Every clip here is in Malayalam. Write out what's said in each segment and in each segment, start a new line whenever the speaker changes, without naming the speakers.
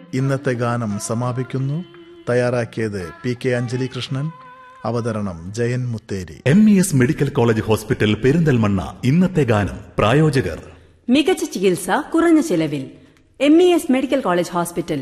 ഇന്നത്തെ ഗാനം സമാപിക്കുന്നു തയ്യാറാക്കിയത് പി കെ അഞ്ജലി കൃഷ്ണൻ അവതരണം Jayan Mutheri
M E S medical college hospital Perinthalmanna ഇന്നത്തെ ഗാനം പ്രായോജകർ
മികച്ച ചികിത്സ കുറഞ്ഞ ചിലവിൽ M E S medical college hospital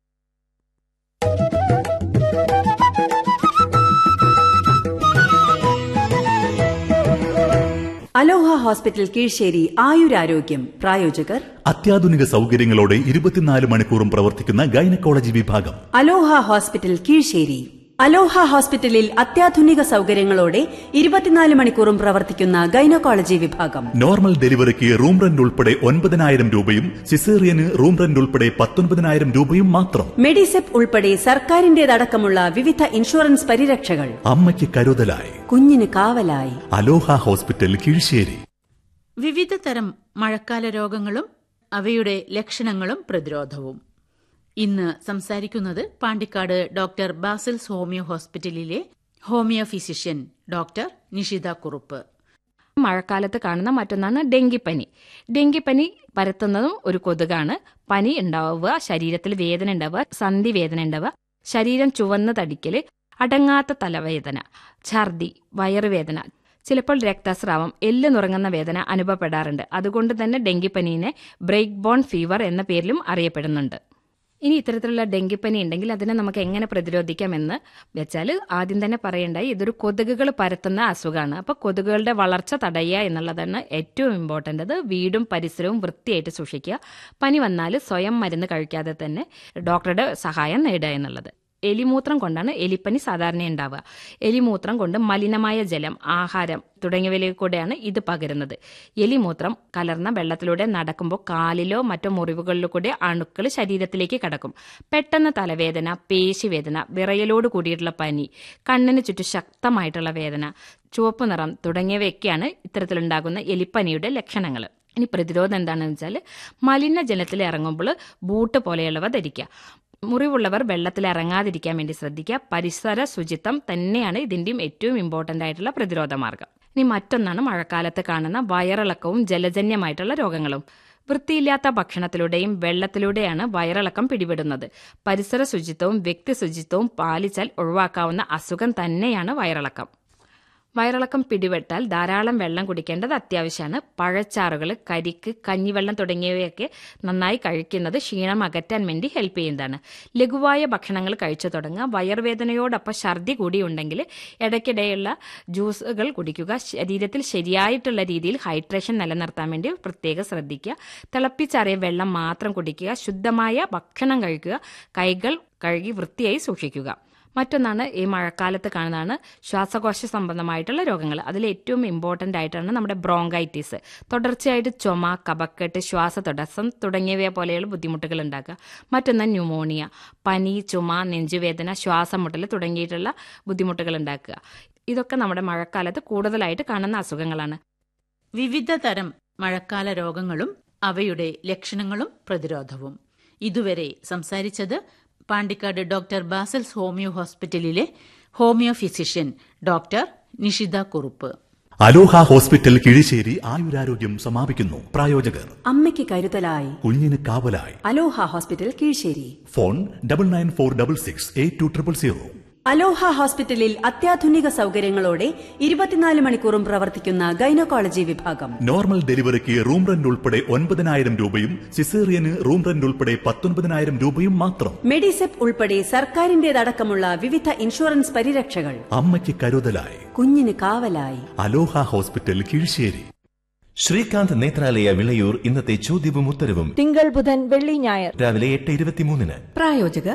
Aloha hospital Kizhisseri ആയുരാരോഗ്യം പ്രായോജകർ
അത്യാധുനിക സൗകര്യങ്ങളോടെ ഇരുപത്തിനാല് മണിക്കൂറും പ്രവർത്തിക്കുന്ന ഗൈനക്കോളജി വിഭാഗം
അലോഹ ഹോസ്പിറ്റൽ കീഴ്ശ്ശേരി അലോഹ ഹോസ്പിറ്റലിൽ അത്യാധുനിക സൗകര്യങ്ങളോടെ ഇരുപത്തിനാല് മണിക്കൂറും പ്രവർത്തിക്കുന്ന ഗൈനക്കോളജി വിഭാഗം
നോർമൽ ഡെലിവറിക്ക് റൂം റെന്റ് ഉൾപ്പെടെ ഒൻപതിനായിരം രൂപയും സിസേറിയന് റൂം റെന്റ് ഉൾപ്പെടെ പത്തൊൻപതിനായിരം രൂപയും മാത്രം
മെഡിസെപ്പ് ഉൾപ്പെടെ സർക്കാരിന്റേതടക്കമുള്ള വിവിധ ഇൻഷുറൻസ് പരിരക്ഷകൾ
അമ്മയ്ക്ക് കരുതലായി
കുഞ്ഞിന് കാവലായി
അലോഹ ഹോസ്പിറ്റൽ കീഴ്ശ്ശേരി
വിവിധ തരം മഴക്കാല രോഗങ്ങളും അവയുടെ ലക്ഷണങ്ങളും പ്രതിരോധവും ഇന്ന് സംസാരിക്കുന്നത് പാണ്ടിക്കാട് ഡോക്ടർ ബാസിൽസ് ഹോമിയോ ഹോസ്പിറ്റലിലെ homeo physician doctor Nishitha Kurup
മഴക്കാലത്ത് കാണുന്ന മറ്റൊന്നാണ് ഡെങ്കിപ്പനി ഡെങ്കിപ്പനി പരത്തുന്നതും ഒരു കൊതുകാണ് പനി ഉണ്ടാവുക ശരീരത്തിൽ വേദന ഉണ്ടാവുക സന്ധി വേദന ഉണ്ടാവുക ശരീരം ചുവന്ന് തടിക്കല് അടങ്ങാത്ത തലവേദന ഛർദി വയറുവേദന ചിലപ്പോൾ രക്തസ്രാവം എല്ല് നുറങ്ങുന്ന വേദന അനുഭവപ്പെടാറുണ്ട് അതുകൊണ്ട് തന്നെ ഡെങ്കിപ്പനീനെ ബ്രേക്ക് ബോൺ ഫീവർ എന്ന പേരിലും അറിയപ്പെടുന്നുണ്ട് ഇനി ഇത്തരത്തിലുള്ള ഡെങ്കിപ്പനി ഉണ്ടെങ്കിൽ അതിനെ നമുക്ക് എങ്ങനെ പ്രതിരോധിക്കാമെന്ന് വെച്ചാൽ ആദ്യം തന്നെ പറയണ്ടായി ഇതൊരു കൊതുകുകൾ പരത്തുന്ന അസുഖമാണ് അപ്പോൾ കൊതുകുകളുടെ വളർച്ച തടയുക എന്നുള്ളതാണ് ഏറ്റവും ഇമ്പോർട്ടൻ്റ് അത് വീടും പരിസരവും വൃത്തിയായിട്ട് സൂക്ഷിക്കുക പനി വന്നാൽ സ്വയം മരുന്ന് കഴിക്കാതെ തന്നെ ഡോക്ടറുടെ സഹായം നേടുക എന്നുള്ളത് എലിമൂത്രം കൊണ്ടാണ് എലിപ്പനി സാധാരണ ഉണ്ടാവുക എലിമൂത്രം കൊണ്ട് മലിനമായ ജലം ആഹാരം തുടങ്ങിയവയിലൂടെ കൂടെയാണ് ഇത് പകരുന്നത് എലിമൂത്രം കലർന്ന വെള്ളത്തിലൂടെ നടക്കുമ്പോൾ കാലിലോ മറ്റോ മുറിവുകളിലോ കൂടെ അണുക്കൾ ശരീരത്തിലേക്ക് കടക്കും പെട്ടെന്ന് തലവേദന പേശിവേദന വിറയലോട് കൂടിയിട്ടുള്ള പനി കണ്ണിന് ചുറ്റും ശക്തമായിട്ടുള്ള വേദന ചുവപ്പ് നിറം തുടങ്ങിയവയൊക്കെയാണ് ഇത്തരത്തിലുണ്ടാകുന്ന എലിപ്പനിയുടെ ലക്ഷണങ്ങൾ ഇനി പ്രതിരോധം എന്താണെന്ന് വെച്ചാൽ മലിനജലത്തിൽ ഇറങ്ങുമ്പോൾ ബൂട്ട് പോലെയുള്ളവ ധരിക്കുക മുറിവുള്ളവർ വെള്ളത്തിൽ ഇറങ്ങാതിരിക്കാൻ വേണ്ടി ശ്രദ്ധിക്കുക പരിസര ശുചിത്വം തന്നെയാണ് ഇതിൻ്റെയും ഏറ്റവും ഇമ്പോർട്ടൻ്റ് ആയിട്ടുള്ള പ്രതിരോധ മാർഗം ഇനി മറ്റൊന്നാണ് മഴക്കാലത്ത് കാണുന്ന വയറിളക്കവും ജലജന്യമായിട്ടുള്ള രോഗങ്ങളും വൃത്തിയില്ലാത്ത ഭക്ഷണത്തിലൂടെയും വെള്ളത്തിലൂടെയാണ് വയറിളക്കം പിടിപെടുന്നത് പരിസര ശുചിത്വവും വ്യക്തി ശുചിത്വവും പാലിച്ചാൽ ഒഴിവാക്കാവുന്ന അസുഖം തന്നെയാണ് വയറിളക്കം വയറിളക്കം പിടിപെട്ടാൽ ധാരാളം വെള്ളം കുടിക്കേണ്ടത് അത്യാവശ്യമാണ് പഴച്ചാറുകൾ കരിക്ക് കഞ്ഞിവെള്ളം തുടങ്ങിയവയൊക്കെ നന്നായി കഴിക്കുന്നത് ക്ഷീണം അകറ്റാൻ വേണ്ടി ഹെൽപ്പ് ചെയ്യുന്നതാണ് ലഘുവായ ഭക്ഷണങ്ങൾ കഴിച്ചു തുടങ്ങുക വയറുവേദനയോടൊപ്പം ഛർദി കൂടി ഉണ്ടെങ്കിൽ ഇടയ്ക്കിടെയുള്ള ജ്യൂസുകൾ കുടിക്കുക ശരീരത്തിൽ ശരിയായിട്ടുള്ള രീതിയിൽ ഹൈഡ്രേഷൻ നിലനിർത്താൻ വേണ്ടി പ്രത്യേകം ശ്രദ്ധിക്കുക തിളപ്പിച്ചാറിയ വെള്ളം മാത്രം കുടിക്കുക ശുദ്ധമായ ഭക്ഷണം കഴിക്കുക കൈകൾ കഴുകി വൃത്തിയായി സൂക്ഷിക്കുക മറ്റൊന്നാണ് ഈ മഴക്കാലത്ത് കാണുന്നതാണ് ശ്വാസകോശ സംബന്ധമായിട്ടുള്ള രോഗങ്ങൾ അതിൽ ഏറ്റവും ഇമ്പോർട്ടൻ്റ് ആയിട്ടാണ് നമ്മുടെ ബ്രോങ്കൈറ്റിസ് തുടർച്ചയായിട്ട് ചുമ കഫക്കെട്ട് ശ്വാസതടസ്സം തുടങ്ങിയവയെ പോലെയുള്ള ബുദ്ധിമുട്ടുകൾ ഉണ്ടാക്കുക മറ്റൊന്ന് ന്യൂമോണിയ പനി ചുമ നെഞ്ചുവേദന ശ്വാസമുട്ടൽ തുടങ്ങിയിട്ടുള്ള ബുദ്ധിമുട്ടുകൾ ഉണ്ടാക്കുക ഇതൊക്കെ നമ്മുടെ മഴക്കാലത്ത് കൂടുതലായിട്ട് കാണുന്ന അസുഖങ്ങളാണ്
വിവിധ തരം മഴക്കാല രോഗങ്ങളും അവയുടെ ലക്ഷണങ്ങളും പ്രതിരോധവും ഇതുവരെ സംസാരിച്ചത് പാണ്ടിക്കാട് ഡോക്ടർ ബാസൽസ് ഹോമിയോ ഹോസ്പിറ്റലിലെ homeo physician doctor Nishitha Kurup
Aloha hospital Kizhisseri ആയുരാരോഗ്യം സമാപിക്കുന്നു പ്രായോജകർ
അമ്മയ്ക്ക് കരുതലായി
കുഞ്ഞിന് കാവലായി
Aloha hospital Kizhisseri
phone double nine four double six eight two triple zero
Aloha ഹോസ്പിറ്റലിൽ അത്യാധുനിക സൗകര്യങ്ങളോടെ ഇരുപത്തിനാല് മണിക്കൂറും പ്രവർത്തിക്കുന്ന ഗൈനക്കോളജി വിഭാഗം
നോർമൽ ഡെലിവറിക്ക് റൂം റെന്റ് ഉൾപ്പെടെ ഒൻപതിനായിരം രൂപയും സിസേറിയന് റൂം റെന്റ് ഉൾപ്പെടെ പത്തൊൻപതിനായിരം രൂപയും മാത്രം
മെഡിസെപ്പ് ഉൾപ്പെടെ സർക്കാരിന്റേതടക്കമുള്ള വിവിധ ഇൻഷുറൻസ് പരിരക്ഷകൾ
അമ്മയ്ക്ക് കരുതലായി
കുഞ്ഞിന് കാവലായി
അലോഹ ഹോസ്പിറ്റൽ കിഴിശ്ശേരി
ശ്രീകാന്ത് നേത്രാലയ വിളയൂർ ഇന്നത്തെ ചോദ്യവും ഉത്തരവും
തിങ്കൾ ബുധൻ വെള്ളി ഞായർ
രാവിലെ എട്ട് ഇരുപത്തിമൂന്നിന്
പ്രായോജകർ